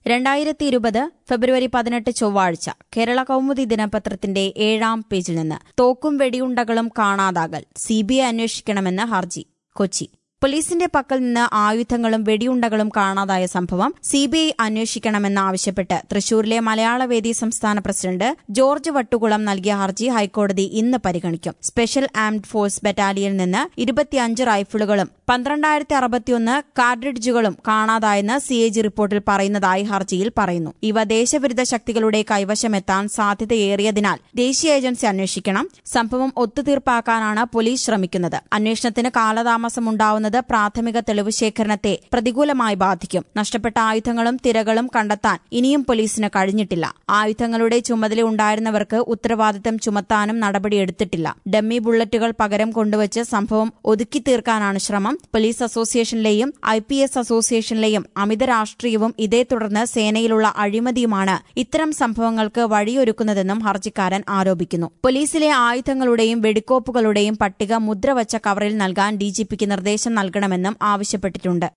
രണ്ടായിരത്തി ഇരുപത് ഫെബ്രുവരി പതിനെട്ട് ചൊവ്വാഴ്ച കേരള കൗമുദി ദിനപത്രത്തിന്റെ ഏഴാം പേജിൽ നിന്ന് തോക്കും വെടിയുണ്ടകളും കാണാതാകൽ സിബിഐ അന്വേഷിക്കണമെന്ന് ഹർജി കൊച്ചി പോലീസിന്റെ പക്കൽ നിന്ന് ആയുധങ്ങളും വെടിയുണ്ടകളും കാണാതായ സംഭവം സിബിഐ അന്വേഷിക്കണമെന്നാവശ്യപ്പെട്ട് തൃശൂരിലെ മലയാളവേദി സംസ്ഥാന പ്രസിഡന്റ് ജോർജ് വട്ടുകുളം നൽകിയ ഹർജി ഹൈക്കോടതി ഇന്ന് പരിഗണിക്കും സ്പെഷ്യൽ ആംഡ് ഫോഴ്സ് ബറ്റാലിയനിൽ നിന്ന് ഇരുപത്തിയഞ്ച് റൈഫിളുകളും പന്ത്രണ്ടായിരത്തി അറുപത്തിയൊന്ന് കാർഡിഡ്ജുകളും കാണാതായെന്ന് സി എ ജി റിപ്പോർട്ടിൽ പറയുന്നതായി ഹർജിയിൽ പറയുന്നു ഇവ ദേശവിരുദ്ധ ശക്തികളുടെ കൈവശമെത്താൻ സാധ്യതയേറിയതിനാൽ ദേശീയ ഏജൻസി അന്വേഷിക്കണം സംഭവം ഒത്തുതീർപ്പാക്കാനാണ് പോലീസ് ശ്രമിക്കുന്നത് അന്വേഷണത്തിന് കാലതാമസമുണ്ടാവുന്നത് പ്രാഥമിക തെളിവ് ശേഖരണത്തെ പ്രതികൂലമായി ബാധിക്കും നഷ്ടപ്പെട്ട ആയുധങ്ങളും തിരകളും കണ്ടെത്താൻ ഇനിയും പോലീസിന് കഴിഞ്ഞിട്ടില്ല ആയുധങ്ങളുടെ ചുമതല ഉണ്ടായിരുന്നവർക്ക് ഉത്തരവാദിത്തം ചുമത്താനും നടപടിയെടുത്തിട്ടില്ല ഡമ്മി ബുള്ളറ്റുകൾ പകരം കൊണ്ടുവച്ച് സംഭവം ഒതുക്കി തീർക്കാനാണ് ശ്രമം പോലീസ് അസോസിയേഷനിലെയും ഐ പി എസ് അസോസിയേഷനിലെയും അമിത രാഷ്ട്രീയവും ഇതേ തുടർന്ന് സേനയിലുള്ള അഴിമതിയുമാണ് ഇത്തരം സംഭവങ്ങൾക്ക് വഴിയൊരുക്കുന്നതെന്നും ഹർജിക്കാരൻ ആരോപിക്കുന്നു പോലീസിലെ ആയുധങ്ങളുടെയും വെടിക്കോപ്പുകളുടെയും പട്ടിക മുദ്രവച്ച കവറിൽ നൽകാൻ ഡിജിപിക്ക് നിർദ്ദേശം നൽകണമെന്നും ആവശ്യപ്പെട്ടിട്ടുണ്ട്